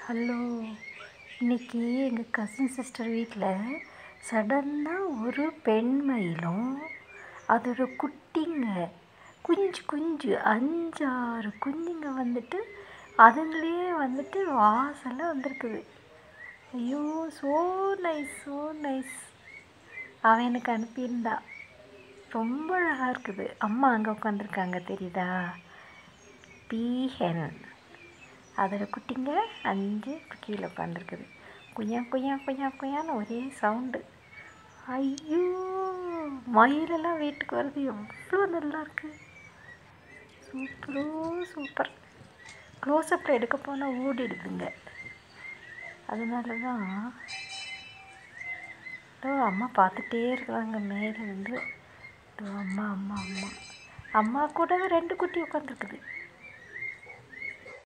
hello இன்னைக்கு எங்கள் cousin sister வீட்டில் சடன்னாக ஒரு பெண் மயிலும் அதோட குட்டிங்க குஞ்சு குஞ்சு அஞ்சாறு குஞ்சுங்க வந்துட்டு அதுங்களே வந்துட்டு வாசலில் வந்திருக்குது ஐயோ ஸோ நைஸ் ஸோ நைஸ் அவன் எனக்கு அனுப்பியிருந்தா ரொம்ப அழகாக இருக்குது அம்மா அங்கே உட்காந்துருக்காங்க தெரியுதா பீஹென் அதோட குட்டிங்க அஞ்சு கீழே உட்காந்துருக்குது குய்யா குய்யா குய்யா குய்யான்னு ஒரே சவுண்டு ஐயோ மயிலெல்லாம் வீட்டுக்கு வருது எவ்வளோ நல்லா இருக்குது சூப்பரோ சூப்பர் க்ளோஸ்அப்பில் எடுக்க போனால் ஓடிடுதுங்க அதனால தான் இதோ அம்மா பார்த்துட்டே இருக்கிறாங்க மேலே இருந்து இதோ அம்மா அம்மா அம்மா அம்மா கூட ரெண்டு குட்டி உட்காந்துருக்குது